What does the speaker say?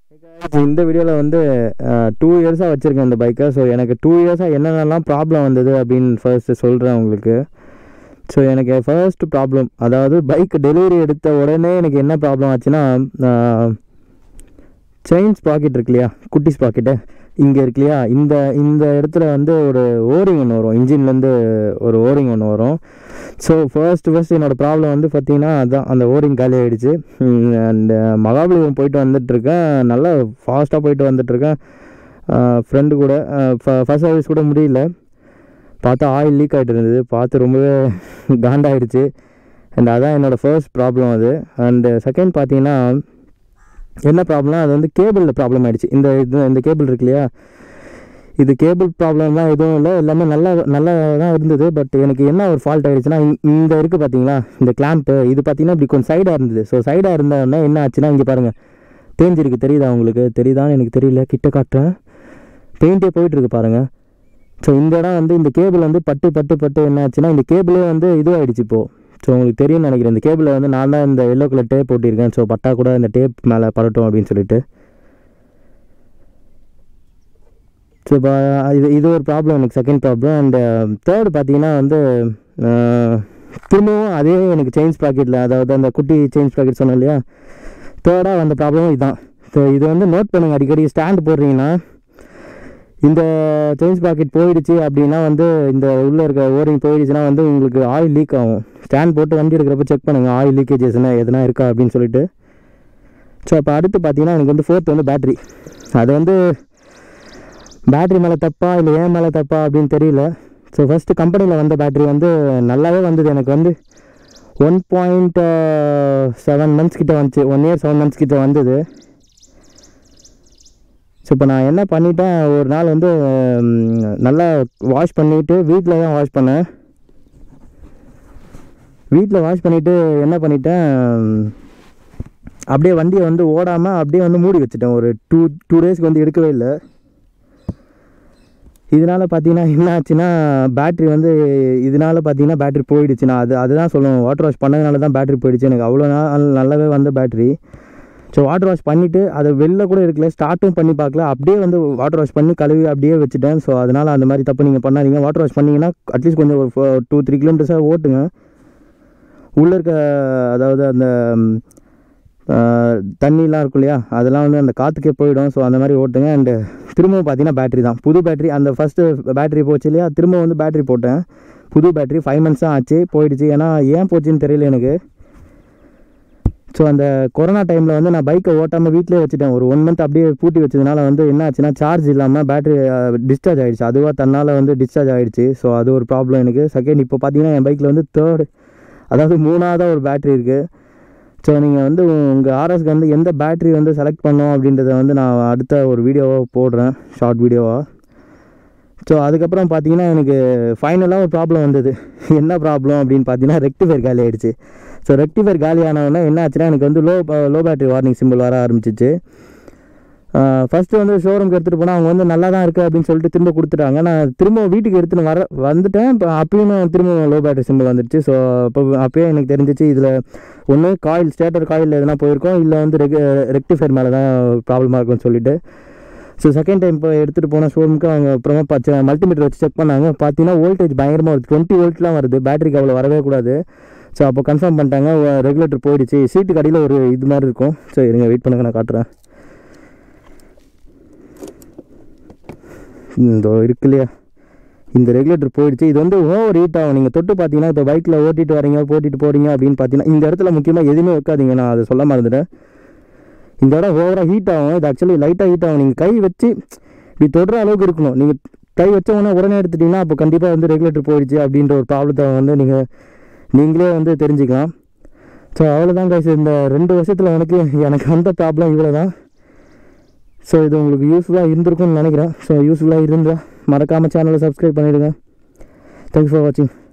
இந்த வீடியோவில் வந்து டூ இயர்ஸாக வச்சுருக்கேன் இந்த பைக்கை ஸோ எனக்கு டூ இயர்ஸாக என்னென்னலாம் ப்ராப்ளம் வந்தது அப்படின்னு ஃபர்ஸ்ட்டு சொல்கிறேன் உங்களுக்கு ஸோ எனக்கு ஃபர்ஸ்ட் ப்ராப்ளம் அதாவது பைக் டெலிவரி எடுத்த உடனே எனக்கு என்ன ப்ராப்ளம் ஆச்சுன்னா செயின்ஸ் பாக்கெட் இருக்கு இல்லையா குட்டிஸ் பாக்கெட்டு இங்கே இருக்கு இல்லையா இந்த இந்த இடத்துல வந்து ஒரு ஓரிங் ஒன்று வரும் இன்ஜின்லேருந்து ஒரு ஓரிங் ஒன்று வரும் ஸோ ஃபர்ஸ்ட் ஃபர்ஸ்ட் என்னோடய ப்ராப்ளம் வந்து பார்த்தீங்கன்னா அதான் அந்த ஓரிங் காலி ஆகிடுச்சு அண்ட் மகாபலிபுரம் போயிட்டு வந்துட்டுருக்கேன் நல்லா ஃபாஸ்ட்டாக போயிட்டு வந்துட்டுருக்கேன் ஃப்ரெண்டு கூட ஃபஸ்ட் சர்வீஸ் கூட முடியல பார்த்தா ஆயில் லீக் ஆகிட்டு இருந்தது பார்த்து ரொம்பவே காண்டாயிடுச்சு அண்ட் அதான் என்னோடய ஃபர்ஸ்ட் ப்ராப்ளம் அது அண்டு செகண்ட் பார்த்தீங்கன்னா என்ன ப்ராப்ளம்னா அது வந்து கேபிளில் ப்ராப்ளம் ஆகிடுச்சு இந்த இது இந்த கேபிள் இருக்கு இல்லையா இது கேபிள் ப்ராப்ளம்லாம் எதுவும் இல்லை எல்லாமே நல்லா நல்லா தான் இருந்தது பட் எனக்கு என்ன ஒரு ஃபால்ட் ஆகிடுச்சுன்னா இந்த இருக்குது பார்த்தீங்களா இந்த கிளாம்ப்பு இது பார்த்தீங்கன்னா இப்படி கொஞ்சம் சைடாக இருந்தது ஸோ சைடாக இருந்தோடனே என்ன ஆச்சுன்னா இங்கே பாருங்கள் தேஞ்சிருக்கு தெரியுதா உங்களுக்கு தெரியுதான்னு எனக்கு தெரியல கிட்ட காட்டுறேன் பெயிண்டே போயிட்டுருக்கு பாருங்கள் ஸோ இந்த இடம் வந்து இந்த கேபிள் வந்து பட்டு பட்டு பட்டு என்ன ஆச்சுன்னா இந்த கேபிளே வந்து இதுவாகிடுச்சு இப்போது ஸோ உங்களுக்கு தெரியும்னு நினைக்கிறேன் இந்த கேபிளை வந்து நான் தான் இந்த எல்லோ கலர் டேப் போட்டிருக்கேன் ஸோ பட்டா கூட இந்த டேப் மேலே படட்டும் அப்படின்னு சொல்லிட்டு ஸோ இப்போ இது இது ஒரு ப்ராப்ளம் எனக்கு செகண்ட் ப்ராப்ளம் அண்ட் தேர்டு பார்த்தீங்கன்னா வந்து திரும்பவும் அதே எனக்கு செயின்ஸ் பாக்கெட்டில் அதாவது அந்த குட்டி செயின்ஸ் பாக்கெட் சொன்னேன் இல்லையா தேர்டாக வந்த ப்ராப்ளமும் இதுதான் ஸோ இது வந்து நோட் பண்ணுங்கள் அடிக்கடி ஸ்டாண்ட் போடுறீங்கன்னா இந்த செயின்ஸ் பாக்கெட் போயிடுச்சு அப்படின்னா வந்து இந்த உள்ளே இருக்க ஓரிங் போயிடுச்சுன்னா வந்து உங்களுக்கு ஆயில் லீக் ஆகும் ஸ்டாண்ட் போட்டு வண்டி எடுக்கிறப்ப செக் பண்ணுங்கள் ஆயில் லீக்கேஜஸ்னா எதுனா இருக்கா அப்படின்னு சொல்லிட்டு ஸோ அப்போ அடுத்து பார்த்தீங்கன்னா எனக்கு வந்து ஃபோர்த் வந்து பேட்ரி அது வந்து பேட்ரி மேலே தப்பா இல்லை ஏன் மேலே தப்பா அப்படின்னு தெரியல ஸோ ஃபஸ்ட்டு கம்பெனியில் வந்த பேட்ரி வந்து நல்லாவே வந்தது எனக்கு வந்து ஒன் பாயிண்ட் செவன் மந்த்ஸ் கிட்ட வந்துச்சு ஒன் இயர் செவன் மந்த்ஸ் கிட்ட வந்தது ஸோ இப்போ நான் என்ன பண்ணிட்டேன் ஒரு நாள் வந்து நல்லா வாஷ் பண்ணிவிட்டு வீட்டில் தான் வாஷ் பண்ணேன் வீட்டில் வாஷ் பண்ணிவிட்டு என்ன பண்ணிட்டேன் அப்படியே வண்டியை வந்து ஓடாமல் அப்படியே வந்து மூடி வச்சுட்டேன் ஒரு டூ டூ டேஸ்க்கு வந்து எடுக்கவே இல்லை இதனால் பார்த்தீங்கன்னா என்ன ஆச்சுன்னா பேட்ரி வந்து இதனால் பார்த்தீங்கன்னா பேட்ரி போயிடுச்சு நான் அது அதுதான் சொல்லுவேன் வாட்டர் வாஷ் பண்ணதுனால தான் பேட்ரி போயிடுச்சு எனக்கு அவ்வளோ நாள் நல்லாவே வந்த பேட்ரி ஸோ வாட்டர் வாஷ் பண்ணிவிட்டு அதை வெளில கூட இருக்கல ஸ்டார்ட்டும் பண்ணி பார்க்கல அப்படியே வந்து வாட்டர் வாஷ் பண்ணி கழுவி அப்படியே வச்சுட்டேன் ஸோ அதனால் அந்த மாதிரி தப்பு நீங்கள் பண்ணாதீங்க வாட்டர் வாஷ் பண்ணிங்கன்னா அட்லீஸ்ட் கொஞ்சம் ஒரு டூ த்ரீ கிலோமீட்டர்ஸாக ஓட்டுங்க உள்ளே இருக்க அதாவது அந்த தண்ணிலாம் இருக்கும் இல்லையா அதெல்லாம் வந்து அந்த காற்றுக்கே போயிடும் ஸோ அந்த மாதிரி ஓட்டுங்க அண்டு திரும்பவும் பார்த்தீங்கன்னா பேட்ரி தான் புது பேட்ரி அந்த ஃபஸ்ட்டு பேட்ரி போச்சு இல்லையா திரும்ப வந்து பேட்ரி போட்டேன் புது பேட்ரி ஃபைவ் மந்த்ஸ் தான் ஆச்சு போயிடுச்சு ஏன்னா ஏன் போச்சுன்னு தெரியல எனக்கு ஸோ அந்த கொரோனா டைமில் வந்து நான் பைக்கை ஓட்டாமல் வீட்டிலே வச்சுட்டேன் ஒரு ஒன் மந்த் அப்படியே பூட்டி வச்சதுனால வந்து என்ன ஆச்சுன்னா சார்ஜ் இல்லாமல் பேட்ரி டிஸ்சார்ஜ் ஆகிடுச்சு அதுவாக தன்னால் வந்து டிஸ்சார்ஜ் ஆகிடுச்சு ஸோ அது ஒரு ப்ராப்ளம் எனக்கு செகண்ட் இப்போ பார்த்தீங்கன்னா என் பைக்கில் வந்து தேர்டு அதாவது மூணாவதாக ஒரு பேட்ரி இருக்குது ஸோ நீங்கள் வந்து உங்கள் ஆர்எஸ்க்கு வந்து எந்த பேட்ரி வந்து செலக்ட் பண்ணோம் அப்படின்றத வந்து நான் அடுத்த ஒரு வீடியோவாக போடுறேன் ஷார்ட் வீடியோவாக ஸோ அதுக்கப்புறம் பார்த்தீங்கன்னா எனக்கு ஃபைனலாக ஒரு ப்ராப்ளம் வந்தது என்ன ப்ராப்ளம் அப்படின்னு பார்த்தீங்கன்னா ரெக்டிஃபையர் காலி ஆகிடுச்சு ஸோ ரெக்டிஃபையர் காலி ஆனவுடனே என்ன ஆச்சுன்னா எனக்கு வந்து low low battery warning symbol வர ஆரம்பிச்சிச்சு ஃபஸ்ட்டு வந்து ஷோரூம்க்கு எடுத்துகிட்டு போனால் அவங்க வந்து நல்லா தான் இருக்குது அப்படின்னு சொல்லிட்டு திரும்ப கொடுத்துட்டாங்க நான் திரும்ப வீட்டுக்கு எடுத்துன்னு வர வந்துட்டேன் இப்போ அப்பயும் திரும்ப லோ பேட்டரி சிம்பிள் வந்துடுச்சு ஸோ அப்போ அப்போயே எனக்கு தெரிஞ்சிச்சு இதில் ஒன்று காயில் ஸ்டேட்டர் காயில் எதுனா போயிருக்கோம் இல்லை வந்து ரெக் ரெக்டிஃபையர் மேலே தான் ப்ராப்ளமாக இருக்கும்னு சொல்லிட்டு ஸோ செகண்ட் டைம் இப்போ எடுத்துகிட்டு போன ஷோரூமுக்கு அவங்க அப்புறமா பச்சை மல்டிமீட்டர் வச்சு செக் பண்ணாங்க பார்த்தீங்கன்னா வோல்டேஜ் பயங்கரமாக வருது டுவெண்ட்டி வோல்ட்லாம் வருது பேட்டரிக்கு அவ்வளோ வரவே கூடாது ஸோ அப்போ கன்ஃபார்ம் பண்ணிட்டாங்க ரெகுலேட்டர் போயிடுச்சு சீட்டுக்கு அடியில் ஒரு இது மாதிரி இருக்கும் ஸோ இருங்க வெயிட் பண்ணுங்க நான் காட்டுறேன் இந்த இருக்கு இல்லையா இந்த ரெகுலேட்டர் போயிடுச்சு இது வந்து ஓவர் ஹீட் ஆகும் நீங்கள் தொட்டு பார்த்தீங்கன்னா இப்போ பைக்கில் ஓட்டிட்டு வரீங்க போட்டிட்டு போகிறீங்க அப்படின்னு பார்த்தீங்கன்னா இந்த இடத்துல முக்கியமாக எதுவுமே வைக்காதீங்க நான் அதை சொல்ல மறந்துட்டேன் இந்த இடம் ஓவராக ஹீட் ஆகும் இது ஆக்சுவலி லைட்டாக ஹீட் ஆகும் நீங்கள் கை வச்சு இப்படி தொடுற அளவுக்கு இருக்கணும் நீங்கள் கை வச்ச உடனே உடனே எடுத்துட்டிங்கன்னா அப்போ கண்டிப்பாக வந்து ரெகுலேட்டர் போயிடுச்சு அப்படின்ற ஒரு ப்ராப்ளத்தை வந்து நீங்கள் நீங்களே வந்து தெரிஞ்சுக்கலாம் ஸோ அவ்வளோதான் கைஸ் இந்த ரெண்டு வருஷத்தில் எனக்கு எனக்கு வந்த ப்ராப்ளம் இவ்வளோ தான் ஸோ இது உங்களுக்கு யூஸ்ஃபுல்லாக இருந்திருக்கும்னு நினைக்கிறேன் ஸோ யூஸ்ஃபுல்லாக இருந்தால் மறக்காமல் சேனலை சப்ஸ்கிரைப் பண்ணிவிடுங்க தேங்க்ஸ் ஃபார் வாட்சிங்